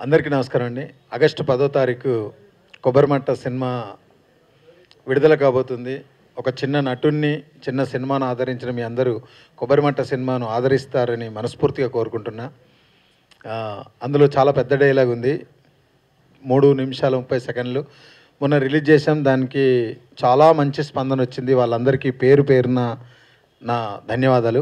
అందరికీ నమస్కారం అండి ఆగస్టు పదో తారీఖు కొబ్బరిమట్ట సినిమా విడుదల కాబోతుంది ఒక చిన్న నటుణ్ణి చిన్న సినిమాను ఆదరించిన మీ అందరూ కొబ్బరిమట్ట సినిమాను ఆదరిస్తారని మనస్ఫూర్తిగా కోరుకుంటున్నా ఆ, అందులో చాలా పెద్ద డైలాగ్ ఉంది మూడు నిమిషాల ముప్పై సెకండ్లు మొన్న రిలీజ్ చేసాం దానికి చాలా మంచి స్పందన వచ్చింది వాళ్ళందరికీ పేరు పేరున నా ధన్యవాదాలు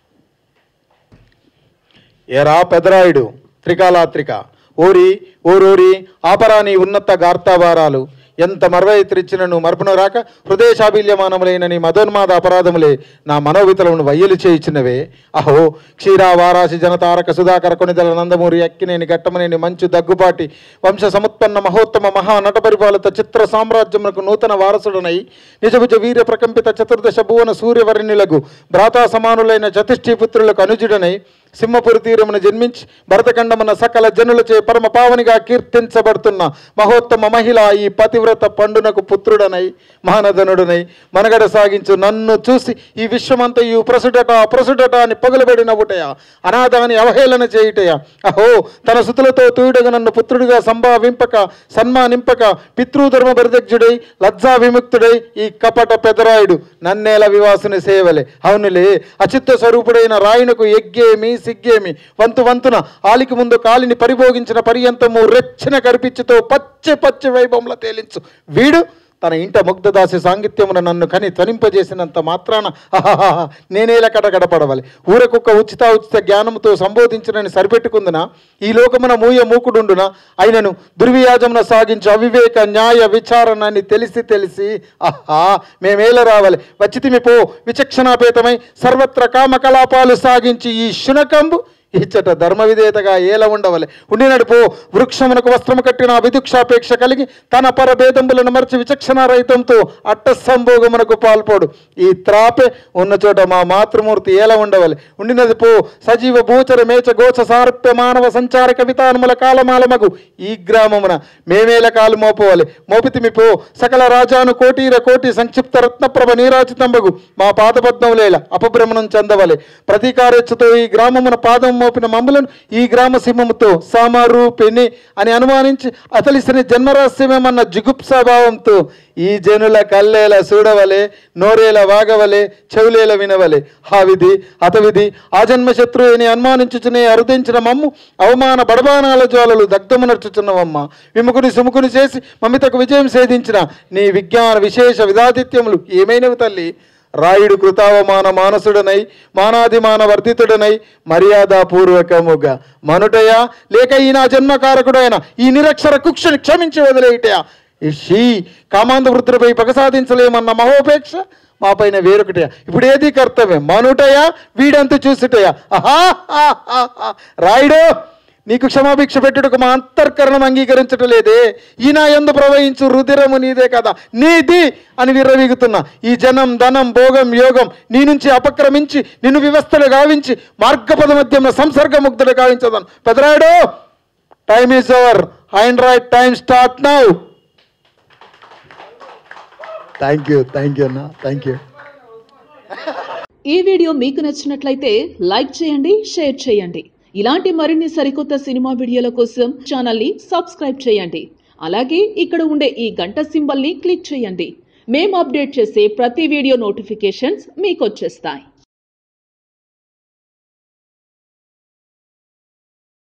ఏరా పెదరాయుడు త్రికాలాత్రిక ఓరి ఓరోరి ఆపరాని ఉన్నత గార్తావారాలు ఎంత మర్వయిత్రిచ్చినను మర్పును రాక హృదయశాభిల్యమానములైన నీ మదోన్మాద అపరాధములే నా మనోవితలను వయ్యలు చేయించినవే అహో క్షీరా వారాసి జనతారక సుధాకర కొనిదల నందమూరి అక్కినేని గట్టమనేని మంచు దగ్గుపాటి వంశ సముత్పన్న మహోత్తమ మహా నట పరిపాలిత చిత్ర సామ్రాజ్యమునకు నూతన వారసుడనై నిజభుజ వీర్య ప్రకంపిత చతుర్దశ భువన సూర్యవర్ణులకు భ్రాతా సమానులైన చతుష్ఠీపుత్రులకు అనుజుడనై సింహపురి తీరమున జన్మించి భరతఖండమున సకల జనులచే పరమ పావనిగా కీర్తించబడుతున్న మహోత్తమ మహిళ ఈ పతివ్రత పండునకు పుత్రుడనై మహానదనుడనై మనగడ సాగించు నన్ను చూసి ఈ విశ్వమంతయు ప్రసుడట ప్రసుడట అని పగులబడి నవ్వుటయా అనాథాన్ని అవహేళన చేయుటయా అహో తన సుతులతో తూయుడగా నన్ను పుత్రుడిగా సంభావింపక సన్మానింపక పితృధర్మ పరిదగ్జుడై లజ్జా విముక్తుడై ఈ కపట పెదరాయుడు నన్నేల వివాసుని సేవలే అవునులే అచిత్త స్వరూపుడైన రాయునకు ఎగ్గేమి సిగ్గేమి వంతు వంతున ఆలికి ముందు కాలిని పరిభోగించిన పర్యంతము రెచ్చిన కరిపిచ్చుతో పచ్చి పచ్చి వైభవంలో తేలించు వీడు తన ఇంట ముగ్ధదాసి సాంగిత్యమున నన్ను కని త్వనింపజేసినంత మాత్రాన అహహహ, నేనేలా కడగడపడవాలి ఊరకుక్క ఉచిత ఉచిత జ్ఞానముతో సంబోధించినని సరిపెట్టుకుందున ఈ లోకమున మూయ మూకుడుండున అయినను దుర్వ్యాజమున సాగించు అవివేక న్యాయ విచారణ అని తెలిసి తెలిసి ఆహా మేమేల రావాలి వచ్చితిమి పో విచక్షణాపేతమై సర్వత్ర కామకలాపాలు సాగించి ఈ శునకంబు ఇచ్చట ధర్మ విధేయతగా ఏల ఉండవలె ఉండినడు పో వృక్షమునకు వస్త్రము కట్టిన విదుక్షాపేక్ష కలిగి తన పరభేదంబులను మరచి విచక్షణ రహితంతో అట్ట సంభోగమునకు పాల్పోడు ఈ త్రాపే ఉన్న చోట మా మాతృమూర్తి ఏల ఉండవలె ఉండినది పో సజీవ భూచర మేచ గోచ సారూప్య మానవ సంచార కవితానుముల కాలమాలమగు ఈ గ్రామమున మేమేల కాలు మోపవాలి మోపితిమి పో సకల రాజాను కోటీర కోటి సంక్షిప్త రత్నప్రభ నీరాచితంబగు మా పాదపద్మములేల అపభ్రమణం చెందవలె ప్రతీకారెచ్చుతో ఈ గ్రామమున పాదం మోపిన మమ్ములను ఈ గ్రామ సింహముతో సామారూపిణి అని అనుమానించి అతలిసిన జన్మరహస్యమేమన్న జిగుప్సాభావంతో ఈ జనుల కల్లేల చూడవలే నోరేల వాగవలే చెవులేల వినవలే ఆ విధి అతవిధి ఆ జన్మ శత్రువుని అనుమానించుచునే అరుదించిన మమ్ము అవమాన బడబానాల జ్వాలలు దగ్ధమునర్చుచున్నవమ్మ విముకుని సుముకుని చేసి మమితకు విజయం సేధించిన నీ విజ్ఞాన విశేష విధాతిత్యములు ఏమైనవి తల్లి రాయుడు కృతావమాన మానసుడనై మానాదిమాన వర్ధితుడనై మర్యాదపూర్వకముగా మనుటయా లేక ఈ నా జన్మకారకుడైన ఈ నిరక్షర కుక్షని క్షమించి వదిలేయటయా ఈ షీ కామాంధ వృద్ధులపై పగ సాధించలేమన్న మహోపేక్ష మా పైన వేరొకటయా ఇప్పుడు ఏది కర్తవ్యం మనుటయా వీడంతు చూసుటయా ఆహా ఆహా, ఆహా. రాయుడు నీకు క్షమాభిక్ష పెట్టుటకు మా అంతర్కరణం అంగీకరించటం లేదే ఈ నా ఎందు ప్రవహించు రుధిరము నీదే కదా నీది అని విర్రవీగుతున్నా ఈ జనం ధనం భోగం యోగం నీ నుంచి అపక్రమించి నిన్ను వ్యవస్థలు గావించి మార్గపద మధ్యంలో సంసర్గముగ్ధులు గావించదాను Pedarayudu time is over and right time start now thank you thank you అన్న థ్యాంక్ యూ ఈ వీడియో మీకు నచ్చినట్లయితే లైక్ చేయండి షేర్ చేయండి ఇలాంటి మరిన్ని సరికొత్త సినిమా వీడియోల కోసం ఛానల్ని సబ్స్క్రైబ్ చేయండి అలాగే ఇక్కడ ఉండే ఈ గంట సింబల్ని క్లిక్ చేయండి మేము అప్డేట్ చేసే ప్రతి వీడియో నోటిఫికేషన్స్ మీకు వచ్చేస్తాయి